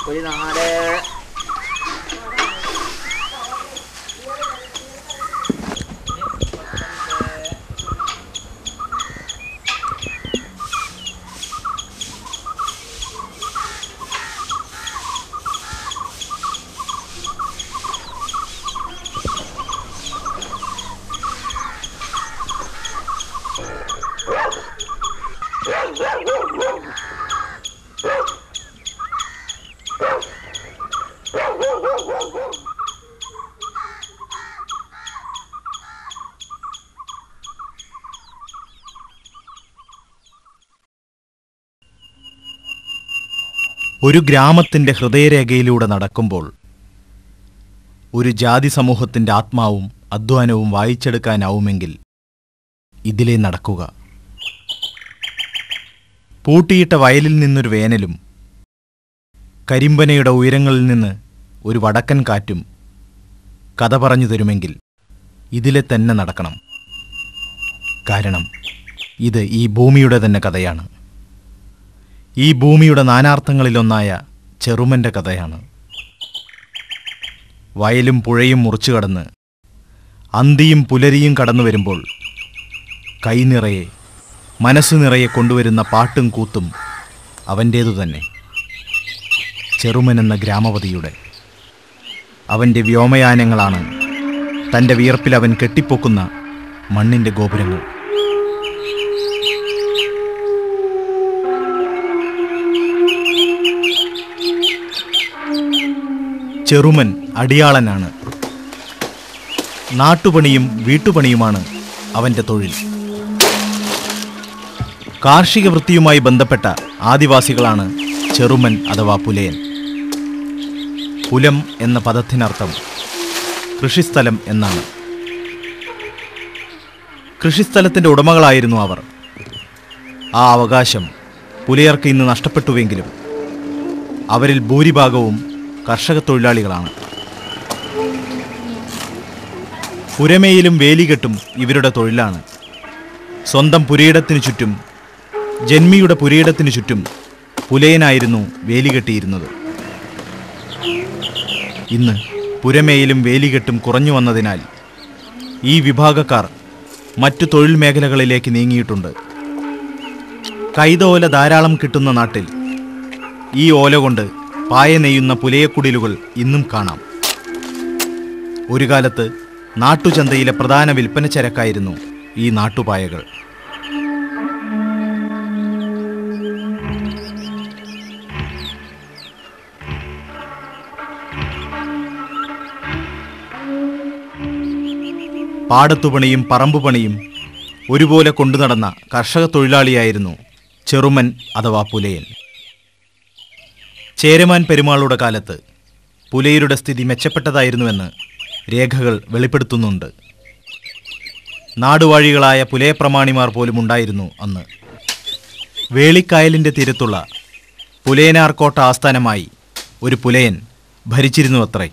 ഒരു നാട് ഒരു ഗ്രാമത്തിന്റെ ഹൃദയരേഖയിലൂടെ നടക്കുമ്പോൾ ഒരു ജാതി സമൂഹത്തിന്റെ ആത്മാവും അധ്വാനവും വായിച്ചെടുക്കാനാവുമെങ്കിൽ ഇതിലേ നടക്കുക പൂട്ടിയിട്ട വയലിൽ നിന്നൊരു വേനലും കരിമ്പനയുടെ ഉയരങ്ങളിൽ നിന്ന് ഒരു വടക്കൻ കാറ്റും കഥ പറഞ്ഞു തരുമെങ്കിൽ ഇതിലെ തന്നെ നടക്കണം കാരണം ഇത് ഈ ഭൂമിയുടെ തന്നെ കഥയാണ് ഈ ഭൂമിയുടെ നാനാർത്ഥങ്ങളിലൊന്നായ ചെറുമന്റെ കഥയാണ് വയലും പുഴയും മുറിച്ചു കടന്ന് അന്തിയും പുലരിയും കടന്നു വരുമ്പോൾ കൈ നിറയെ മനസ്സു നിറയെ കൊണ്ടുവരുന്ന പാട്ടും കൂത്തും അവൻ്റേതു തന്നെ ചെറുമനെന്ന ഗ്രാമവതിയുടെ അവൻ്റെ വ്യോമയാനങ്ങളാണ് തൻ്റെ വിയർപ്പിൽ അവൻ കെട്ടിപ്പൊക്കുന്ന മണ്ണിൻ്റെ ഗോപുരങ്ങൾ ചെറുമൻ അടിയാളനാണ് നാട്ടുപണിയും വീട്ടുപണിയുമാണ് അവന്റെ തൊഴിൽ കാർഷിക വൃത്തിയുമായി ബന്ധപ്പെട്ട ആദിവാസികളാണ് ചെറുമൻ അഥവാ പുലയൻ പുലം എന്ന പദത്തിനർത്ഥം കൃഷിസ്ഥലം എന്നാണ് കൃഷിസ്ഥലത്തിന്റെ ഉടമകളായിരുന്നു അവർ ആ അവകാശം പുലയർക്ക് ഇന്ന് നഷ്ടപ്പെട്ടുവെങ്കിലും അവരിൽ ഭൂരിഭാഗവും കർഷക തൊഴിലാളികളാണ് പുരമേയിലും വേലികെട്ടും ഇവരുടെ തൊഴിലാണ് സ്വന്തം പുരയിടത്തിനു ചുറ്റും ജന്മിയുടെ പുരയിടത്തിനു ചുറ്റും പുലയനായിരുന്നു വേലികെട്ടിയിരുന്നത് ഇന്ന് പുരമേയിലും വേലികെട്ടും കുറഞ്ഞു വന്നതിനാൽ ഈ വിഭാഗക്കാർ മറ്റു തൊഴിൽ മേഖലകളിലേക്ക് നീങ്ങിയിട്ടുണ്ട് കൈതോല ധാരാളം കിട്ടുന്ന നാട്ടിൽ ഈ ഓല കൊണ്ട് പായ നെയ്യുന്ന പുലയക്കുടിലുകൾ ഇന്നും കാണാം ഒരു കാലത്ത് നാട്ടുചന്തയിലെ പ്രധാന വിൽപ്പന ചരക്കായിരുന്നു ഈ നാട്ടുപായകൾ പാടത്തുപണിയും പറമ്പുപണിയും ഒരുപോലെ കൊണ്ടുനടന്ന കർഷക തൊഴിലാളിയായിരുന്നു ചെറുമൻ അഥവാ പുലയൻ ചേരമാൻ പെരുമാളുടെ കാലത്ത് പുലയരുടെ സ്ഥിതി മെച്ചപ്പെട്ടതായിരുന്നുവെന്ന് രേഖകൾ വെളിപ്പെടുത്തുന്നുണ്ട് നാടുവാഴികളായ പുലയപ്രമാണിമാർ പോലും ഉണ്ടായിരുന്നു അന്ന് വേളിക്കായലിന്റെ തീരത്തുള്ള പുലയനാർക്കോട്ട ആസ്ഥാനമായി ഒരു പുലയൻ ഭരിച്ചിരുന്നുവത്രേ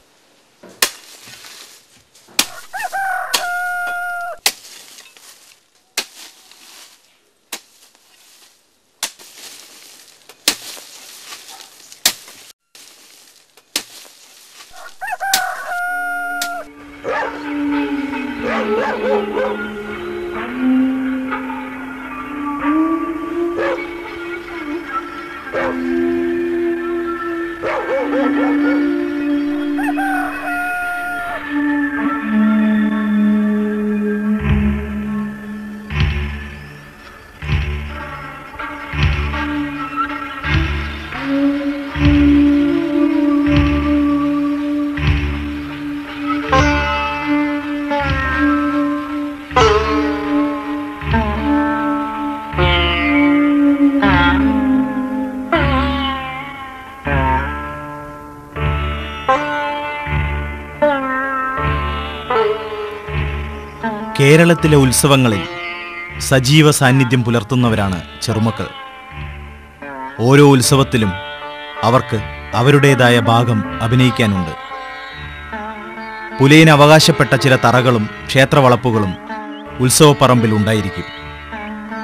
കേരളത്തിലെ ഉത്സവങ്ങളിൽ സജീവ സാന്നിധ്യം പുലർത്തുന്നവരാണ് ചെറുമക്കൾ ഓരോ ഉത്സവത്തിലും അവർക്ക് അവരുടേതായ ഭാഗം അഭിനയിക്കാനുണ്ട് പുലയിന് അവകാശപ്പെട്ട ചില തറകളും ക്ഷേത്രവളപ്പുകളും ഉത്സവപ്പറമ്പിൽ ഉണ്ടായിരിക്കും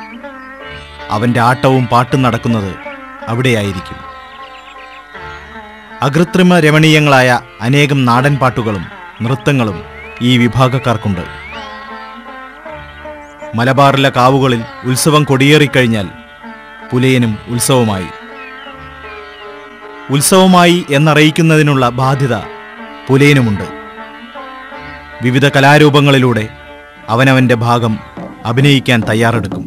അവന്റെ ആട്ടവും പാട്ടും നടക്കുന്നത് അവിടെയായിരിക്കും അകൃത്രിമ രമണീയങ്ങളായ അനേകം നാടൻ പാട്ടുകളും നൃത്തങ്ങളും ഈ വിഭാഗക്കാർക്കുണ്ട് മലബാറിലെ കാവുകളിൽ ഉത്സവം കൊടിയേറിക്കഴിഞ്ഞാൽ പുലയനും ഉത്സവമായി ഉത്സവമായി എന്നറിയിക്കുന്നതിനുള്ള ബാധ്യത പുലയനുമുണ്ട് വിവിധ കലാരൂപങ്ങളിലൂടെ അവനവന്റെ ഭാഗം അഭിനയിക്കാൻ തയ്യാറെടുക്കും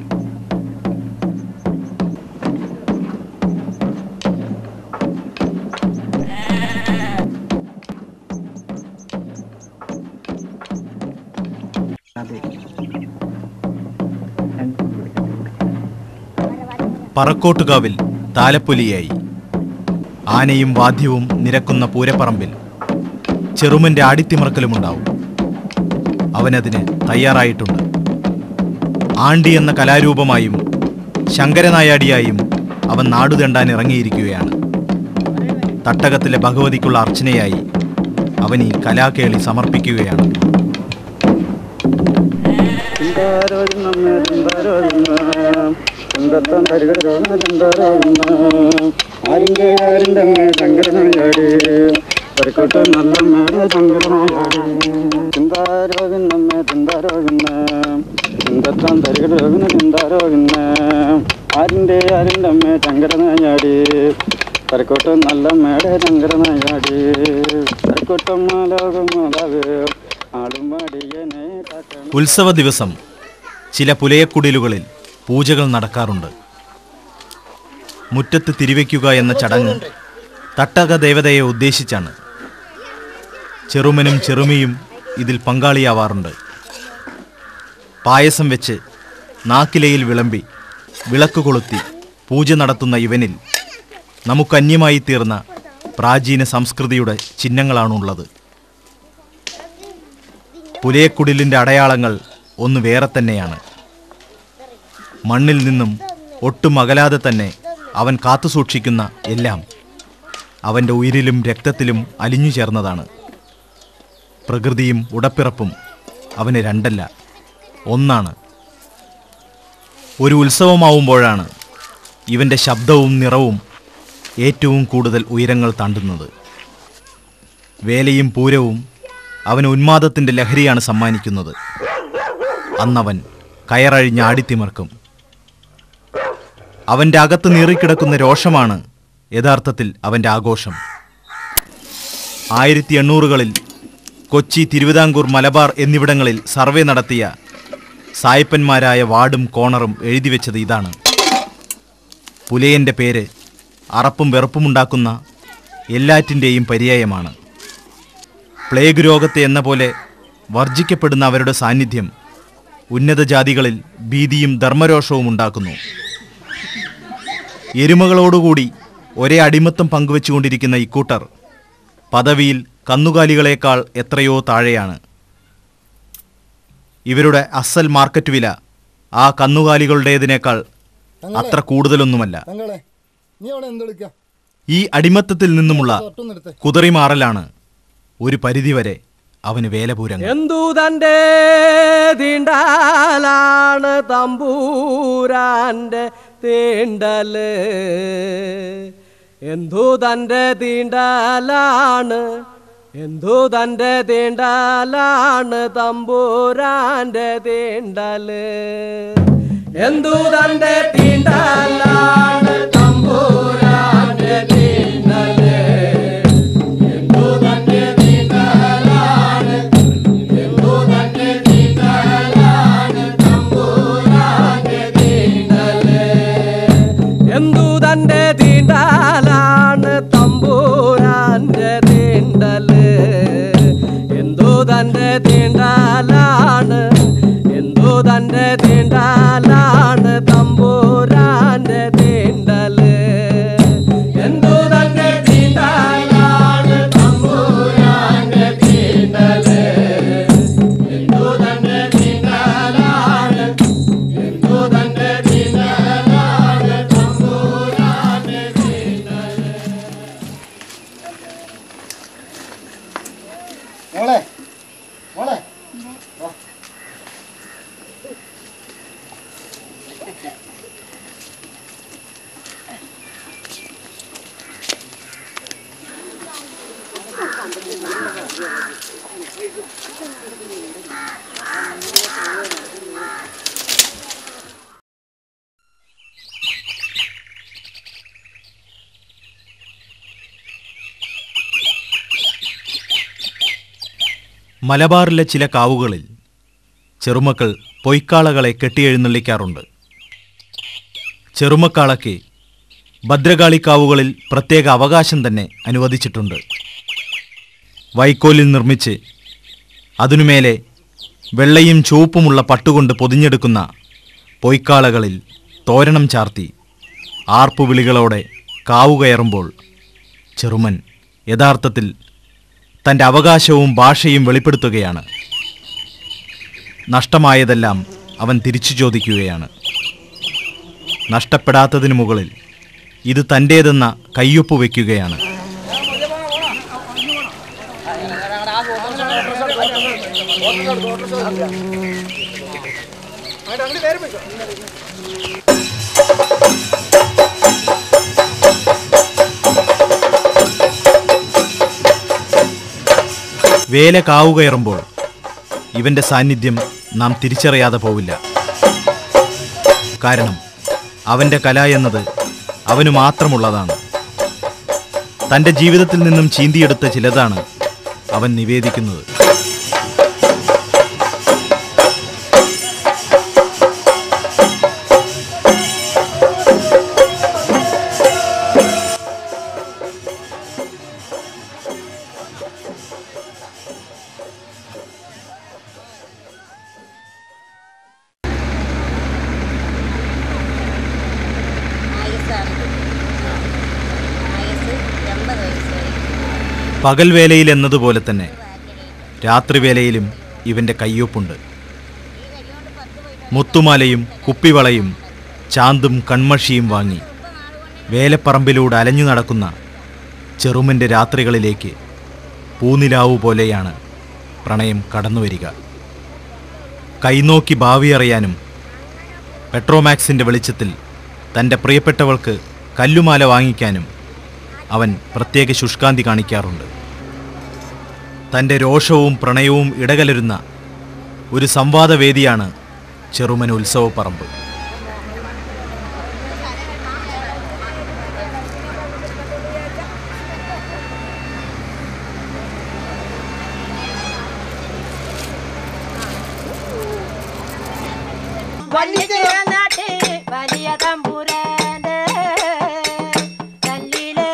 പറക്കോട്ടുകാവിൽ താലപ്പൊലിയായി ആനയും വാദ്യവും നിരക്കുന്ന പൂരപ്പറമ്പിൽ ചെറുമന്റെ ആടിത്തിമറക്കലുമുണ്ടാവും അവനതിന് തയ്യാറായിട്ടുണ്ട് ആണ്ടി എന്ന കലാരൂപമായും ശങ്കരനായാടിയായും അവൻ നാടുതണ്ടാൻ ഇറങ്ങിയിരിക്കുകയാണ് തട്ടകത്തിലെ ഭഗവതിക്കുള്ള അർച്ചനയായി അവൻ ഈ കലാകേളി സമർപ്പിക്കുകയാണ് ആരിന്റെ ആരിന്റെ അമ്മേ ശങ്കരനായാടി പരിക്കോട്ട് നല്ല മേടെ ശങ്കരനായാടി ചിന്താരോഗിന്നമ്മേ ചിന്താരോഗിന്ന ചിന്തത്താൻ തരികടോഗിന ചിന്താരോഗിന്ന ആരിന്റെ ആരിന്റെ അമ്മേ ശങ്കരനായാടി പരിക്കോട്ട് നല്ല മേടെ ശങ്കരനായാടി പരിക്കോട്ടമ്മ ലോകമാതാവ് ആളും പാടിയനെ കാക്കണം ഉത്സവ ദിവസം ചില പുലയക്കുടിലുകളിൽ പൂജകൾ നടക്കാറുണ്ട് മുറ്റത്ത് തിരിവയ്ക്കുക എന്ന ചടങ്ങ് തട്ടക ദേവതയെ ഉദ്ദേശിച്ചാണ് ചെറുമനും ചെറുമിയും ഇതിൽ പങ്കാളിയാവാറുണ്ട് പായസം വെച്ച് നാക്കിലയിൽ വിളമ്പി വിളക്ക് കൊളുത്തി പൂജ നടത്തുന്ന ഇവനിൽ നമുക്കന്യമായി തീർന്ന പ്രാചീന സംസ്കൃതിയുടെ ചിഹ്നങ്ങളാണുള്ളത് പുലയക്കുടിലിൻ്റെ അടയാളങ്ങൾ ഒന്ന് വേറെ തന്നെയാണ് മണ്ണിൽ നിന്നും ഒട്ടും അകലാതെ തന്നെ അവൻ കാത്തുസൂക്ഷിക്കുന്ന എല്ലാം അവൻ്റെ ഉയിരിലും രക്തത്തിലും അലിഞ്ഞു ചേർന്നതാണ് പ്രകൃതിയും ഉടപ്പിറപ്പും അവന് രണ്ടല്ല ഒന്നാണ് ഒരു ഉത്സവമാവുമ്പോഴാണ് ഇവൻ്റെ ശബ്ദവും നിറവും ഏറ്റവും കൂടുതൽ ഉയരങ്ങൾ താണ്ടുന്നത് വേലയും പൂരവും അവന് ഉന്മാദത്തിൻ്റെ ലഹരിയാണ് സമ്മാനിക്കുന്നത് അന്നവൻ കയറഴിഞ്ഞ് ആടിത്തിമർക്കും അവൻ്റെ അകത്ത് നീറിക്കിടക്കുന്ന രോഷമാണ് യഥാർത്ഥത്തിൽ അവൻ്റെ ആഘോഷം ആയിരത്തി എണ്ണൂറുകളിൽ കൊച്ചി തിരുവിതാംകൂർ മലബാർ എന്നിവിടങ്ങളിൽ സർവേ നടത്തിയ സായപ്പന്മാരായ വാർഡും കോണറും എഴുതി വെച്ചത് ഇതാണ് പുലയൻ്റെ പേര് അറപ്പും വെറുപ്പുമുണ്ടാക്കുന്ന എല്ലാറ്റിൻ്റെയും പര്യായമാണ് പ്ലേഗ് രോഗത്തെ എന്ന പോലെ വർജിക്കപ്പെടുന്ന അവരുടെ സാന്നിധ്യം ഉന്നത ജാതികളിൽ ഭീതിയും ധർമ്മരോഷവും ഉണ്ടാക്കുന്നു എരുമകളോടുകൂടി ഒരേ അടിമത്തം പങ്കുവെച്ചുകൊണ്ടിരിക്കുന്ന ഇക്കൂട്ടർ പദവിയിൽ കന്നുകാലികളേക്കാൾ എത്രയോ താഴെയാണ് ഇവരുടെ അസൽ മാർക്കറ്റ് വില ആ കന്നുകാലികളുടേതിനേക്കാൾ അത്ര കൂടുതലൊന്നുമല്ല തങ്ങളെ നീ അവിടെ എന്തെടുക്ക ഈ അടിമത്തത്തിൽ നിന്നുമുള്ള തൊട്ടൊന്നെടുത്ത് കുതറിമാറലാണ് ഒരു പരിധിവരെ അവന് വേലപൂരങ്ങൾ എന്തു തൻ്റെ തീണ്ടാലാണ് തമ്പൂരാൻ്റെ തീണ്ടല് എന്തു തൻ്റെ തീണ്ടാലാണ് എന്തു തൻ്റെ തീണ്ടാലാണ് തമ്പൂരാൻ്റെ തീണ്ടല് എന്തു തൻ്റെ തീണ്ടാലാണ് തമ്പൂരാൻ്റെ തീണ്ടല് എന്തു തൻ്റെ തീണ്ടാലാണ് എന്തു തൻ്റെ തീണ്ടാലാണ് തമ്പൂരാൻ്റെ തീണ്ടല് എന്തു തൻ്റെ തീണ്ടാലാണ് തമ്പൂരാൻ്റെ തീണ്ടല് എന്തു തൻ്റെ തീണ്ടാലാണ് എന്തു തൻ്റെ തീണ്ടാലാണ് തമ്പൂരാൻ്റെ തീണ്ടല് എന്തു തൻ്റെ തീണ്ടാലാണ് തമ്പൂരാൻ്റെ തീണ്ടല് എന്തു തൻ്റെ തീണ്ടാലാണ് എന്തു തൻ്റെ തീണ്ടാലാണ് തമ്പൂരാൻ്റെ തീണ്ടല് മോളെ മോളെ വാ. മലബാറിലെ ചില കാവുകളിൽ ചെറുമക്കൾ പൊയ്ക്കാളകളെ കെട്ടിയെഴുന്നള്ളിക്കാറുണ്ട് ചെറുമക്കാളയ്ക്ക് ഭദ്രകാളി കാവുകളിൽ പ്രത്യേക അവകാശം തന്നെ അനുവദിച്ചിട്ടുണ്ട് വൈക്കോലിൽ നിർമ്മിച്ച് അതിനുമേലെ വെള്ളയും ചുവപ്പുമുള്ള പട്ടുകൊണ്ട് പൊതിഞ്ഞെടുക്കുന്ന പൊയ്ക്കാളകളിൽ തോരണം ചാർത്തി ആർപ്പുവിളികളോടെ കാവുകയറുമ്പോൾ ചെറുമൻ യഥാർത്ഥത്തിൽ തൻ്റെ അവകാശവും ഭാഷയും വെളിപ്പെടുത്തുകയാണ് നഷ്ടമായതെല്ലാം അവൻ തിരിച്ചു ചോദിക്കുകയാണ് നഷ്ടപ്പെടാത്തതിനു മുകളിൽ ഇത് തൻ്റേതെന്ന കയ്യൊപ്പ് വയ്ക്കുകയാണ് വേല കാവുകയറുമ്പോൾ ഇവന്റെ സാന്നിധ്യം നാം തിരിച്ചറിയാതെ പോവില്ല കാരണം അവന്റെ കല എന്നത് അവന് മാത്രമുള്ളതാണ് തന്റെ ജീവിതത്തിൽ നിന്നും ചീന്തിയെടുത്ത ചിലതാണ് അവൻ നിവേദിക്കുന്നത് ആയുസ്സാണ് ആയുസ് എൺപത് വയസ്സ് വരെ പകൽ വേലയിൽ എന്നതുപോലെ തന്നെ രാത്രിവേലയിലും ഇവന്റെ കയ്യൊപ്പുണ്ട് മുത്തുമാലയും കുപ്പിവളയും ചാന്തും കൺമഷിയും വാങ്ങി വേലപ്പറമ്പിലൂടെ അലഞ്ഞു നടക്കുന്ന ചെറുമൻ്റെ രാത്രികളിലേക്ക് പൂനിലാവു പോലെയാണ് പ്രണയം കടന്നുവരിക കൈനോക്കി ഭാവി അറിയാനും പെട്രോമാക്സിൻ്റെ വെളിച്ചത്തിൽ തൻ്റെ പ്രിയപ്പെട്ടവൾക്ക് കല്ലുമാല വാങ്ങിക്കാനും അവൻ പ്രത്യേക ശുഷ്കാന്തി കാണിക്കാറുണ്ട് തൻ്റെ രോഷവും പ്രണയവും ഇടകലരുന്ന ഒരു സംവാദവേദിയാണ് ചെറുമൻ ഉത്സവപ്പറമ്പ് വല്ലിച്ചിറനാട്ട് വലിയ തമ്പുരാന്റെ കല്ലിലെ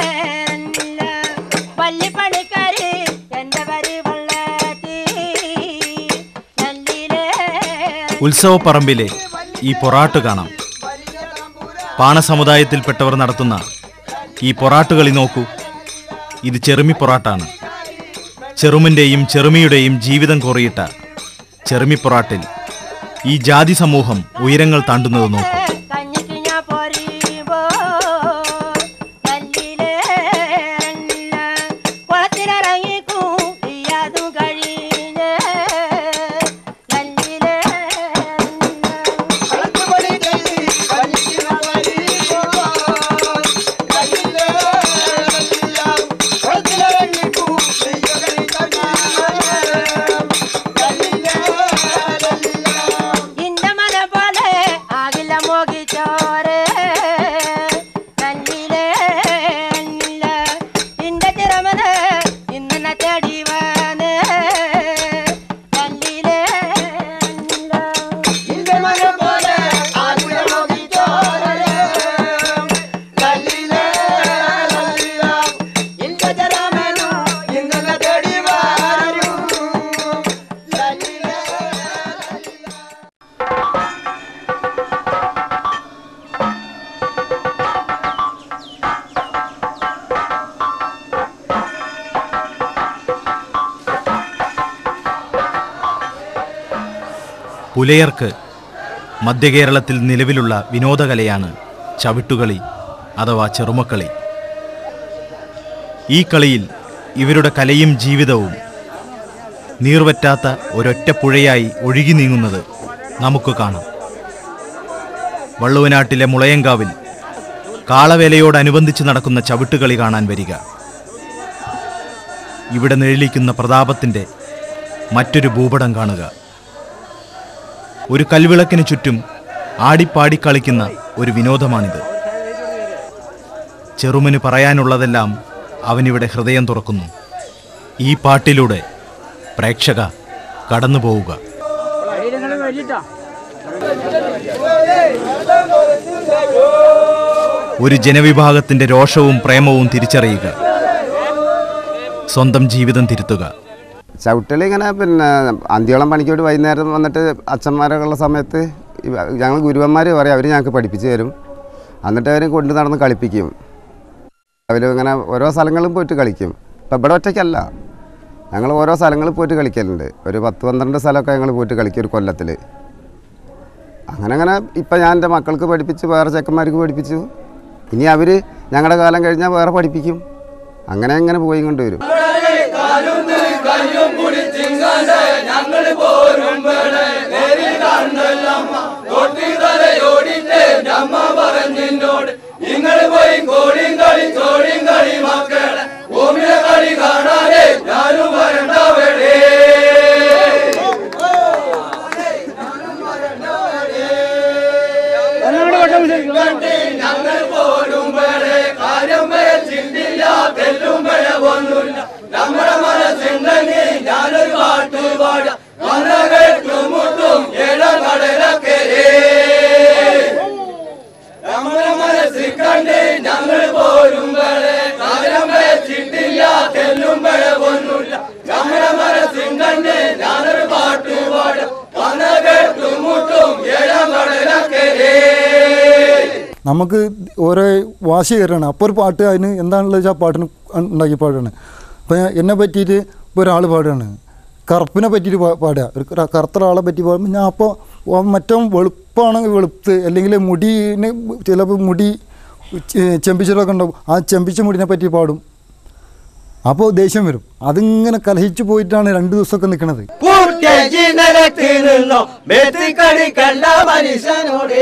വല്ലിപ്പണിക്കാര് എന്റെ വരി വെള്ളത്തി കല്ലിലെ ഉത്സവപ്പറമ്പിലെ ഈ പൊറാട്ട് കാണാം പാണ സമുദായത്തിൽപ്പെട്ടവർ നടത്തുന്ന ഈ പൊറാട്ടുകളി നോക്കൂ ഇത് ചെറുമി പൊറാട്ടാണ് ചെറുമിൻ്റെയും ചെറുമിയുടെയും ജീവിതം കോറിയിട്ട ചെറുമി പൊറാട്ടിൽ ഈ ജാതി സമൂഹം ഉയരങ്ങൾ താണ്ടുന്നത് നോക്കൂ കഞ്ഞിക്ക് ഞാൻ പൊരിയുമ്പോ കല്ലിലെ കുളത്തിലിറങ്ങിക്കും അതും കഴിഞ്ഞ് കല്ലിലെ ഇന്ന മല പോലെ ആകില്ല മോകിച്ചോരെ കല്ലിലെ ഇന്റെ ചിറമന് ഇന്ന തേടി വന്ന് കല്ലിലെ പുലയർക്ക് മധ്യകേരളത്തിൽ നിലവിലുള്ള വിനോദകലയാണ് ചവിട്ടുകളി അഥവാ ചെറുമക്കളി ഈ കളിയിൽ ഇവരുടെ കലയും ജീവിതവും നീർവറ്റാത്ത ഒരൊറ്റ പുഴയായി ഒഴുകി നീങ്ങുന്നത് നമുക്ക് കാണാം വള്ളുവനാട്ടിലെ മുളയങ്കാവിൽ കാളവേലയോടനുബന്ധിച്ച് നടക്കുന്ന ചവിട്ടുകളി കാണാൻ വരിക ഇവിടെ നിഴലിക്കുന്ന പ്രതാപത്തിൻ്റെ മറ്റൊരു ഭൂപടം കാണുക ഒരു കൽവിളക്കിന് ചുറ്റും ആടിപ്പാടി കളിക്കുന്ന ഒരു വിനോദമാണിത് ചെറുമന് പറയാനുള്ളതെല്ലാം അവനിവിടെ ഹൃദയം തുറക്കുന്നു ഈ പാട്ടിലൂടെ പ്രേക്ഷക കടന്നു പോവുക ഒരു ജനവിഭാഗത്തിന്റെ രോഷവും പ്രേമവും തിരിച്ചറിയുക സ്വന്തം ജീവിതം തിരുത്തുക ചവിട്ടൽ ഇങ്ങനെ പിന്നെ അന്ത്യോളം പണിക്കോട്ട് വൈകുന്നേരം വന്നിട്ട് അച്ഛന്മാരൊക്കെ ഉള്ള സമയത്ത് ഇവ- ഞങ്ങൾ ഗുരുവന്മാർ പറയും അവർ ഞങ്ങൾക്ക് പഠിപ്പിച്ച് തരും എന്നിട്ട് അവർ കൊണ്ട് നടന്ന് കളിപ്പിക്കും അവർ ഇങ്ങനെ ഓരോ സ്ഥലങ്ങളിലും പോയിട്ട് കളിക്കും ഇപ്പം ഇവിടെ ഒറ്റയ്ക്കല്ല ഞങ്ങൾ ഓരോ സ്ഥലങ്ങളിൽ പോയിട്ട് കളിക്കലുണ്ട് ഒരു പത്ത് പന്ത്രണ്ട് സ്ഥലമൊക്കെ ഞങ്ങൾ പോയിട്ട് കളിക്കും ഒരു കൊല്ലത്തിൽ അങ്ങനെ അങ്ങനെ ഇപ്പം ഞാൻ എൻ്റെ മക്കൾക്ക് പഠിപ്പിച്ച് വേറെ ചെക്കന്മാർക്ക് പഠിപ്പിച്ചു ഇനി അവർ ഞങ്ങളുടെ കാലം കഴിഞ്ഞാൽ വേറെ പഠിപ്പിക്കും അങ്ങനെ അങ്ങനെ പോയി കൊണ്ടുവരും നമുക്ക് ഓരോ വാശി കയറാണ് അപ്പോൾ ഒരു പാട്ട് അതിന് എന്താണെന്ന് വെച്ചാൽ ആ പാട്ടിന് ഉണ്ടാക്കി പാടുകയാണ് അപ്പോൾ എന്നെ പറ്റിയിട്ട് ഇപ്പോൾ ഒരാൾ പാടുകയാണ് കറുപ്പിനെ പറ്റിയിട്ട് പാ- പാടുക ഒരു കറ- കറുത്ത ഒരാളെ പറ്റി പാടുമ്പോൾ ഞാൻ അപ്പോൾ മറ്റോ വെളുപ്പാണെങ്കിൽ വെളുത്ത് അല്ലെങ്കിൽ മുടിന് ചിലപ്പോൾ മുടി ചെ- ചെമ്പിച്ചലൊക്കെ ഉണ്ടാവും ആ ചെമ്പിച്ച മുടിനെ പറ്റി പാടും അപ്പോൾ ദേഷ്യം വരും അതിങ്ങനെ കലഹിച്ച് പോയിട്ടാണ് രണ്ട് ദിവസമൊക്കെ നിൽക്കുന്നത് പൂട്ടേജി നിലത്തിരുന്നോ മെത്തിക്കടി കണ്ട മനുഷ്യനോട്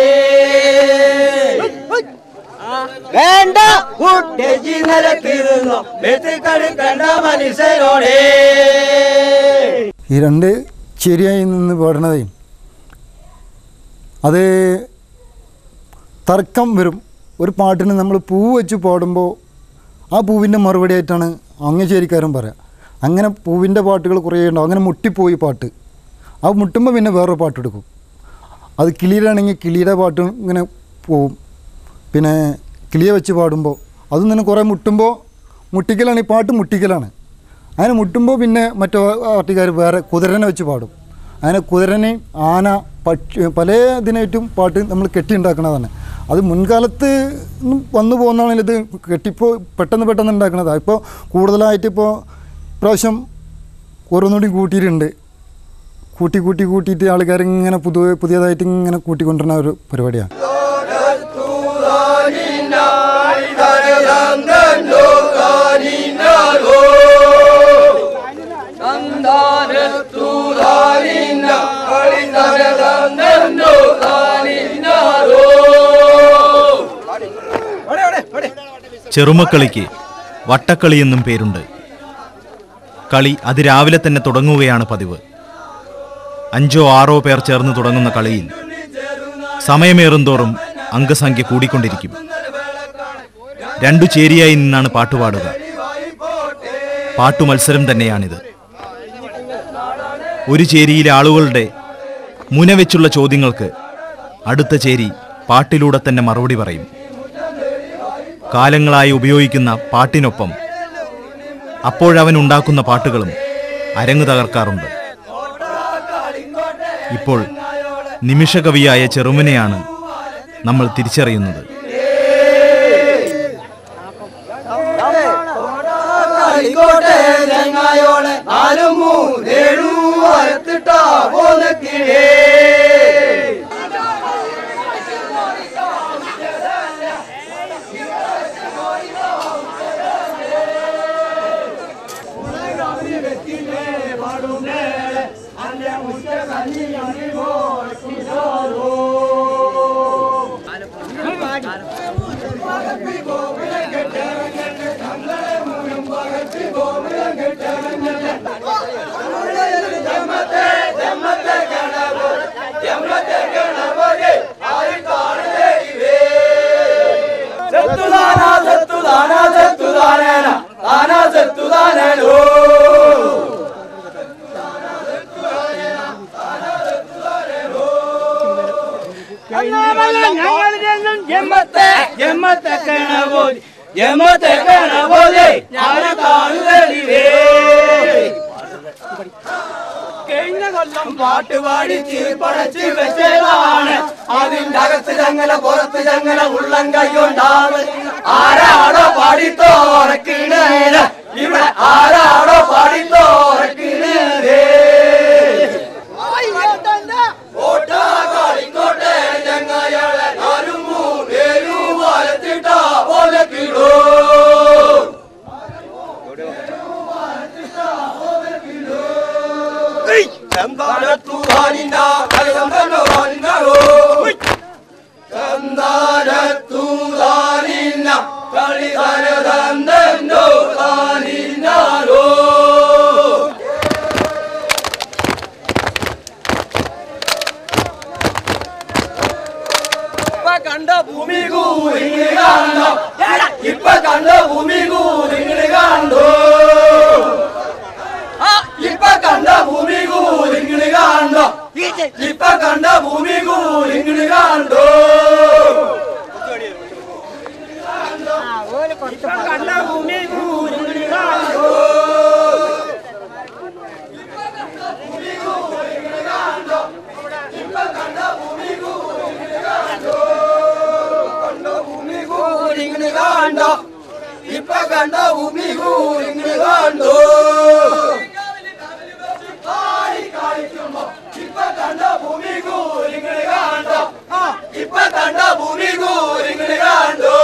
വേണ്ട പൂട്ടേജി നിലത്തിരുന്നോ മെത്തിക്കടി കണ്ട മനുഷ്യനോട് ഈ രണ്ട് ശരിയായി നിന്ന് പാടണതേ അത് തർക്കം വരും ഒരു പാട്ടിന് നമ്മൾ പൂ വെച്ച് പാടുമ്പോൾ ആ പൂവിൻ്റെ മറുപടി ആയിട്ടാണ് അങ്ങശ്ശേരിക്കാരൻ പറയാം അങ്ങനെ പൂവിൻ്റെ പാട്ടുകൾ കുറേ ഉണ്ടാവും അങ്ങനെ മുട്ടിപ്പോയി പാട്ട് ആ മുട്ടുമ്പോൾ പിന്നെ വേറൊരു പാട്ട് എടുക്കും അത് കിളിയിലാണെങ്കിൽ കിളിയുടെ പാട്ട് ഇങ്ങനെ പോവും പിന്നെ കിളിയെ വെച്ച് പാടുമ്പോൾ അതും തന്നെ കുറേ മുട്ടുമ്പോൾ മുട്ടിക്കലാണ് ഈ പാട്ട് മുട്ടിക്കലാണ് അങ്ങനെ മുട്ടുമ്പോൾ പിന്നെ മറ്റു പാർട്ടിക്കാർ വേറെ കുതിരനെ വെച്ച് പാടും അങ്ങനെ കുതിരനെ ആന പക്ഷി പല ഇതിനായിട്ടും പാട്ട് നമ്മൾ കെട്ടിയുണ്ടാക്കണതാണ് അത് മുൻകാലത്ത് ഒന്നും വന്നു പോകുന്നതാണെങ്കിൽ ഇത് കെട്ടിപ്പോൾ പെട്ടെന്ന് പെട്ടെന്ന് ഉണ്ടാക്കണതാണ് ഇപ്പോൾ കൂടുതലായിട്ട് ഇപ്പോൾ ഇപ്രാവശ്യം ഓരോന്നുകൂടി കൂട്ടിയിട്ടുണ്ട് കൂട്ടി കൂട്ടി കൂട്ടിയിട്ട് ആൾക്കാർ ഇങ്ങനെ പുതിയ പുതിയതായിട്ട് ഇങ്ങനെ കൂട്ടിക്കൊണ്ടുവരുന്ന ഒരു പരിപാടിയാണ് ചെറുമക്കളിക്ക് വട്ടക്കളി എന്നും പേരുണ്ട് കളി അതിരാവിലെ തന്നെ തുടങ്ങുകയാണ് പതിവ് അഞ്ചോ ആറോ പേർ ചേർന്ന് തുടങ്ങുന്ന കളിയിൽ സമയമേറും തോറും അംഗസംഖ്യ കൂടിക്കൊണ്ടിരിക്കും രണ്ടു ചേരിയായി നിന്നാണ് പാട്ടുപാടുക പാട്ടു മത്സരം തന്നെയാണിത് ഒരു ചേരിയിലെ ആളുകളുടെ മുനവെച്ചുള്ള ചോദ്യങ്ങൾക്ക് അടുത്ത ചേരി പാട്ടിലൂടെ തന്നെ മറുപടി പറയും കാലങ്ങളായി ഉപയോഗിക്കുന്ന പാട്ടിനൊപ്പം അപ്പോഴവൻ ഉണ്ടാക്കുന്ന പാട്ടുകളും അരങ്ങു തകർക്കാറുണ്ട് ഇപ്പോൾ നിമിഷകവിയായ ചെറുമനെയാണ് നമ്മൾ തിരിച്ചറിയുന്നത് ആയിക്കോട്ടെ ചങ്ങായോളെ നാലും മൂന്നേഴും വരത്തിട്ടാ പോന്ന കിഴേ സെത്തുദാന സെത്തുദാന സെത്തുദാനേന ദാന സെത്തുദാനോ ഞങ്ങൾ ചെല്ലും ജമ്മത്തെ ജമ്മത്തെ കേണപോതി ജമ്മത്തെ കേണപോതി ഞങ്ങളെ കാണുകേ കഴിഞ്ഞ കൊല്ലം പാട്ടുപാടി ചീർപ്പടച്ച് വെച്ചതാണ് അതിന്റെ അകത്ത് ചങ്ങല പുറത്ത് ചങ്ങല ഉള്ളം കൈകൊണ്ടാണ് ആരാടോ പാടിത്തോറക്കിണേ ഇവിടെ ആരാടോ പാടിത്തോറക്കിണേ ോട്ടെ ചങ്ങായാളെ നാലും മൂന്നേരും വലത്തിട്ടാ പോലെ കിടോ ചന്താരത്തുവാനിന്ന കളിതമ്പനോ ചന്താരത്തുവാനിന്ന കളിതരതന്തോ താനിന്നാലോ ഇപ്പൊ കണ്ട ഭൂമി കൂരിങ്ങനെ കണ്ടോ എടാ, ഇപ്പൊ കണ്ട ഭൂമി കൂരിങ്ങനെ കണ്ടോ ആ, ഇപ്പൊ കണ്ട ഭൂമി കൂരിങ്ങനെ കണ്ടോ ഇപ്പൊ കണ്ട ഭൂമി കൂരിങ്ങനെ കണ്ടോ ഇപ്പൊ കണ്ട ഭൂമി കൂരിങ്ങനെ കണ്ടോ ഭൂമി കൂരിങ്ങനെ കണ്ടോ ഇപ്പൊ കണ്ട ഭൂമി കൂരിങ്ങനെ കണ്ടോ ഇപ്പൊ കണ്ട ഭൂമി കൂരിങ്ങനെ കണ്ടോ ആ, ഇപ്പൊ കണ്ട ഭൂമി കൂരിങ്ങനെ കണ്ടോ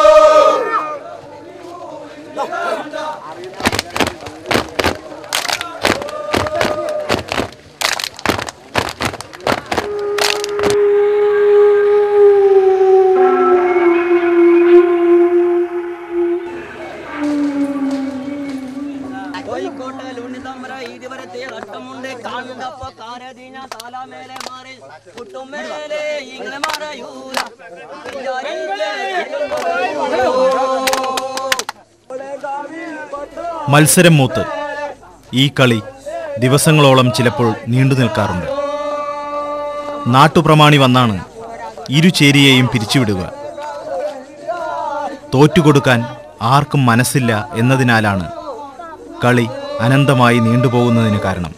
കോഴിക്കോട്ടെ ഉണ്ണിത്തമ്പര ഇതുവരത്തെ നഷ്ടമുണ്ട് കാണുന്നപ്പോ കാരതിഞ്ഞ താലാമേലെ മാറി കുട്ടുമേലെ ഇങ്ങനെ മറയൂല മത്സരം മൂത്ത് ഈ കളി ദിവസങ്ങളോളം ചിലപ്പോൾ നീണ്ടു നിൽക്കാറുണ്ട് നാട്ടുപ്രമാണി വന്നാണ് ഇരുചേരിയെയും പിരിച്ചുവിടുക തോറ്റുകൊടുക്കാൻ ആർക്കും മനസ്സില്ല എന്നതിനാലാണ് കളി അനന്തമായി നീണ്ടുപോകുന്നതിന് കാരണം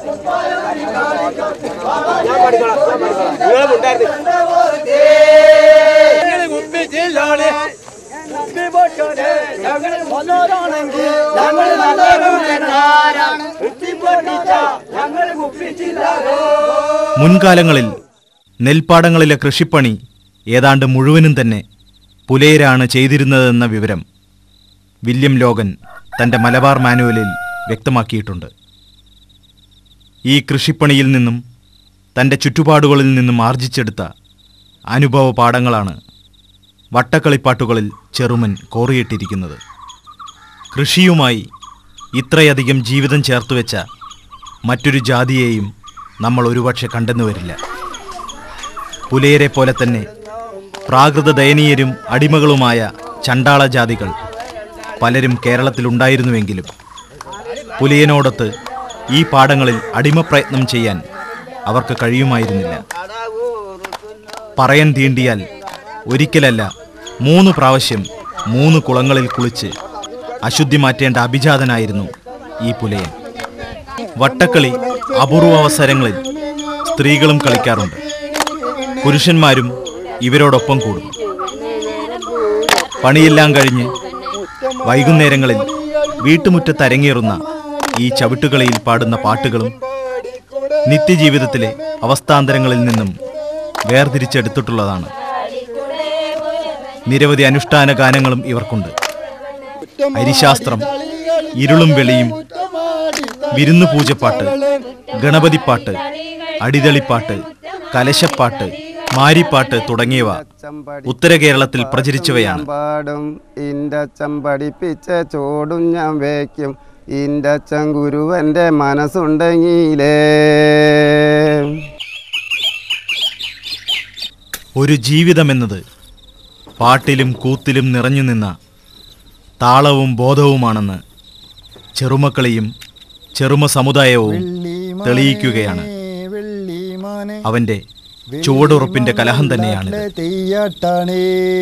ഞങ്ങൾ നല്ലവരാണ് ഞങ്ങൾ കുപ്പിച്ചില്ലാരോ മുൻകാലങ്ങളിൽ നെൽപ്പാടങ്ങളിലെ കൃഷിപ്പണി ഏതാണ്ട് മുഴുവനും തന്നെ പുലയരാണ് ചെയ്തിരുന്നതെന്ന വിവരം വില്യം ലോഗൻ തൻ്റെ മലബാർ മാനുവലിൽ വ്യക്തമാക്കിയിട്ടുണ്ട് ഈ കൃഷിപ്പണിയിൽ നിന്നും തൻ്റെ ചുറ്റുപാടുകളിൽ നിന്നും ആർജിച്ചെടുത്ത അനുഭവ പാഠങ്ങളാണ് വട്ടക്കളിപ്പാട്ടുകളിൽ ചെറുമൻ കോറിയിട്ടിരിക്കുന്നത് കൃഷിയുമായി ഇത്രയധികം ജീവിതം ചേർത്തുവെച്ച മറ്റൊരു ജാതിയെയും നമ്മൾ ഒരുപക്ഷെ കണ്ടെന്നു വരില്ല പുലയരെ പോലെ തന്നെ പ്രാകൃത ദയനീയരും അടിമകളുമായ ചണ്ടാള ജാതികൾ പലരും കേരളത്തിലുണ്ടായിരുന്നുവെങ്കിലും പുലിയനോടൊത്ത് ഈ പാടങ്ങളിൽ അടിമപ്രയത്നം ചെയ്യാൻ അവർക്ക് കഴിയുമായിരുന്നില്ല പറയൻ തീണ്ടിയാൽ ഒരിക്കലല്ല മൂന്ന് പ്രാവശ്യം മൂന്ന് കുളങ്ങളിൽ കുളിച്ച് അശുദ്ധി മാറ്റേണ്ട അഭിജാതനായിരുന്നു ഈ പുലയൻ വട്ടക്കളി അപൂർവ അവസരങ്ങളിൽ സ്ത്രീകളും കളിക്കാറുണ്ട് പുരുഷന്മാരും ഇവരോടൊപ്പം കൂടും പണിയെല്ലാം കഴിഞ്ഞ് വൈകുന്നേരങ്ങളിൽ വീട്ടുമുറ്റത്ത് അരങ്ങേറുന്ന ഈ ചവിട്ടുകളിയിൽ പാടുന്ന പാട്ടുകളും നിത്യജീവിതത്തിലെ അവസ്ഥാന്തരങ്ങളിൽ നിന്നും വേർതിരിച്ചെടുത്തിട്ടുള്ളതാണ് നിരവധി അനുഷ്ഠാന ഗാനങ്ങളും ഇവർക്കുണ്ട് അരിശാസ്ത്രം ഇരുളും വെളിയും വിരുന്നു പൂജപ്പാട്ട് ഗണപതിപ്പാട്ട് അടിതളിപ്പാട്ട് കലശപ്പാട്ട് മാരിപ്പാട്ട് തുടങ്ങിയവ ഉത്തര കേരളത്തിൽ പ്രചരിച്ചവയാണ് പാടും ഇൻ്റെ അച്ഛൻ പഠിപ്പിച്ച ചോടും ഞാൻ വയ്ക്കും ഇൻ്റെ അച്ഛൻ ഗുരുവൻ്റെ മനസ്സുണ്ടെങ്കിലേ ഒരു ജീവിതമെന്നത് പാട്ടിലും കൂത്തിലും നിറഞ്ഞു നിന്ന താളവും ബോധവുമാണെന്ന് ചെറുമക്കളെയും ചെറുമ സമുദായവും തെളിയിക്കുകയാണ് വെള്ളിമാനെ അവൻ്റെ ചുവടുറപ്പിന്റെ കലഹം തന്നെയാണിത് നാട്ടിലെ തെയ്യാട്ടാണേ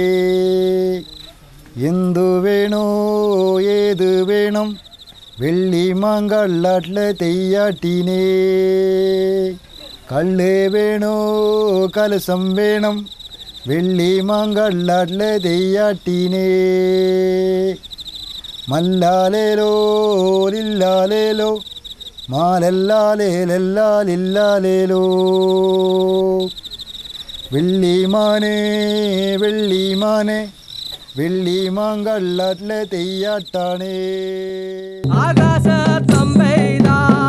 എന്തു വേണോ ഏത് വേണം വെള്ളി മാങ്കള്ളാട്ടിലെ തെയ്യാട്ടീനേ കള്ള് വേണോ കലസം വേണം വെള്ളി മാങ്കള്ളാട്ടിലെ തെയ്യാട്ടീനേ മല്ലാലേലോ ലില്ലാലേലോ മാലല്ലാലേലല്ലാലില്ലാലേലോ വെള്ളിമാനെ വെള്ളിമാനെ വെള്ളിമാങ്കള്ളാട്ടിലെ തെയ്യാട്ടാണേ ആകാശത്തമ്പെയ്താ